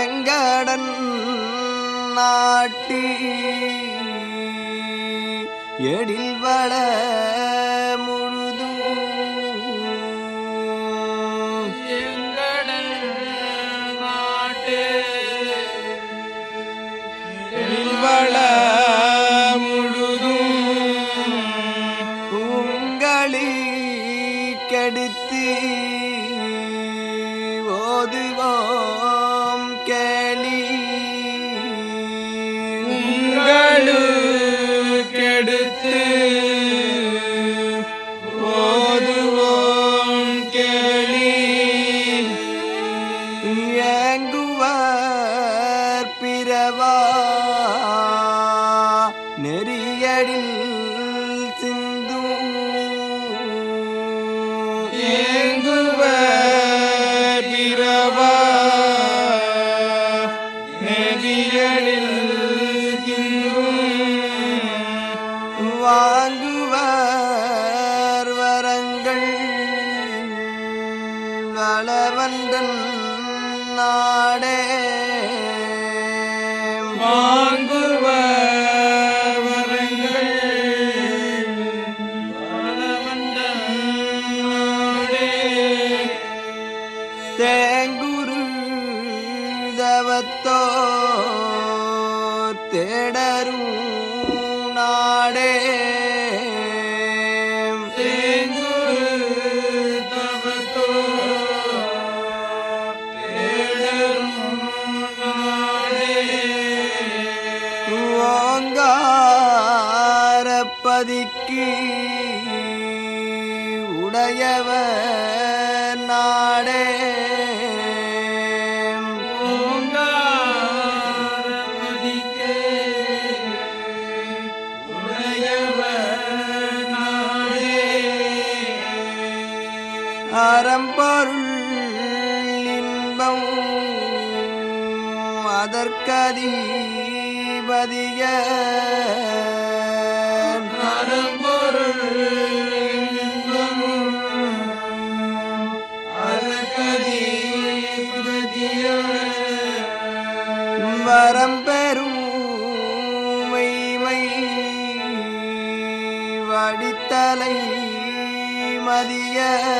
வேங்கடன் நாட்டி எழில் வள முழுதும் எங்கடல் நாட்டு எழில்வள முழுதும் உங்களி கெடுத்து ஓதுவோம் கேளி உங்களுக்கெடுத்து ஓதுவோம் கேளி ஏங்குவர் பிறவா நெறியடில் சிந்தும் ஏங்குவர் பிறவா நெறியலில் கின்றும் வாங்குவர் வரங்கள் வளவந்தன் நாடே வாங்குவர் வரங்கள் வளவந்த நாடே. தேங்குரு தவத்தோ தேடரும் நாடே தேங்குரு தவத்தோ தேடரும் நாடே. ஓங்காரப்பதிக்கு உடையவ நாடே ஓங்காரபதிக்கே உடையவர் நாடே. அறம்பொருள் இன்பம் அதற்கதிபதிய அறம்பொருள் இன்பமும் அதற்கதிபதியாய் வரம்பெரும் மெய்மை வடித்தலை மதிய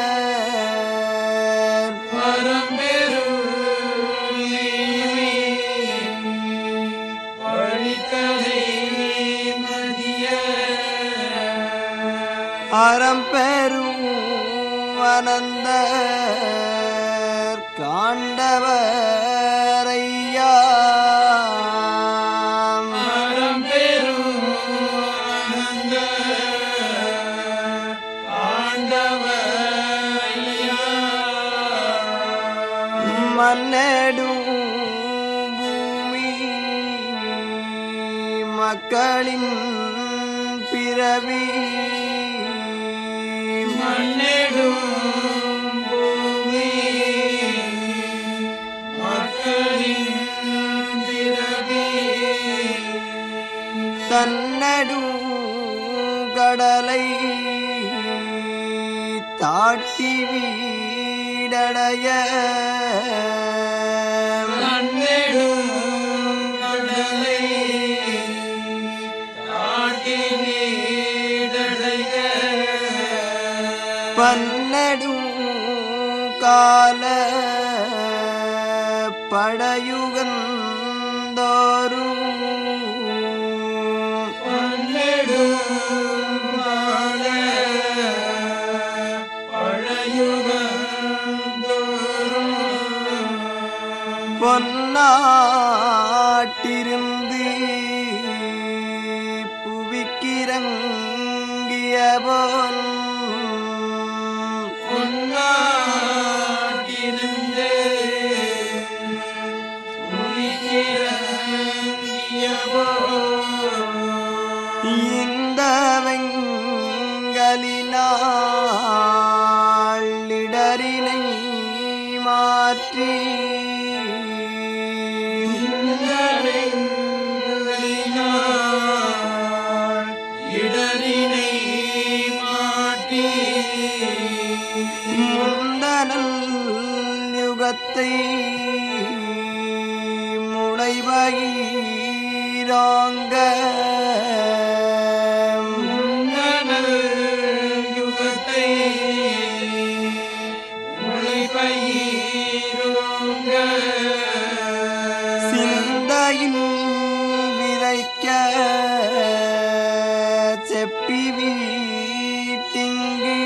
அறம்பெரும் அனந்த காண்டவரையா மன்னடும் பூமி மக்களின் பிறவி தன்னடும் கடலை தாட்டி வீடடைய பன்னடும் கால படையுகந்தோறும் பொன்னாட்டிருந்து புவிக்கிறங்கிய போன் இந்த வெங்கலினாளிடரினை மாற்றி இடரினை மாட்டி முந்தனல் யுகத்தை பயிரோங்க உங்கனல் யுகத்தை உழைப்பயிரோங்க சிந்தையில் விதைக்க செப்பி வீட்டிங்கு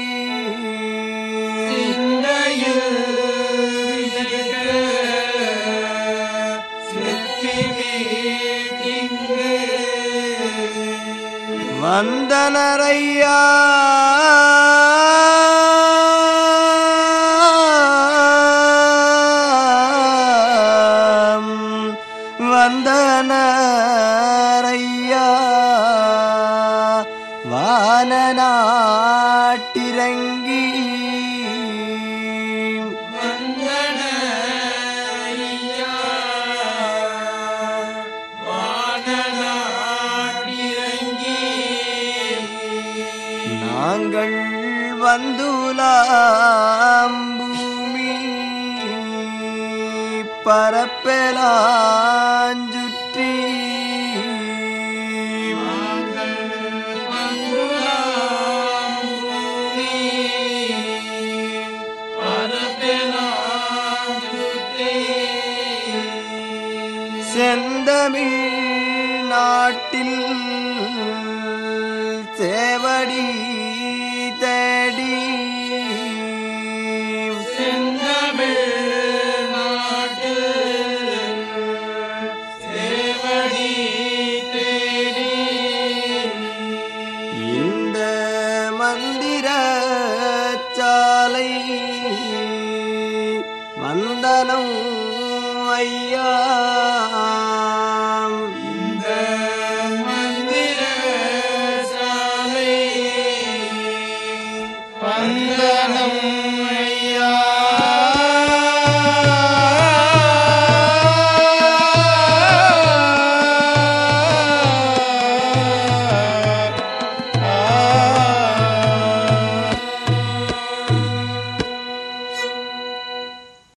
சிந்தையில் விதைக்க செப்பி வீட்டிங்கு வந்தனரையா வந்தனரையா வானநாட்டிறங்கி வந்தன ஐயா வானநாட்டிறங்கி நாங்கள் வந்துலாம் பூமி பரப்பெலாஞ்சுற்றி நாங்கள் வந்துலாம் பூமி பரப்பெலாம் சுற்றி செந்தமிழ் நாட்டில் சேவடி தேடி செந்தமிழ் நாட்டில் சேவடி தேடி இந்த மந்திர சாலை வந்தனம் ஐயா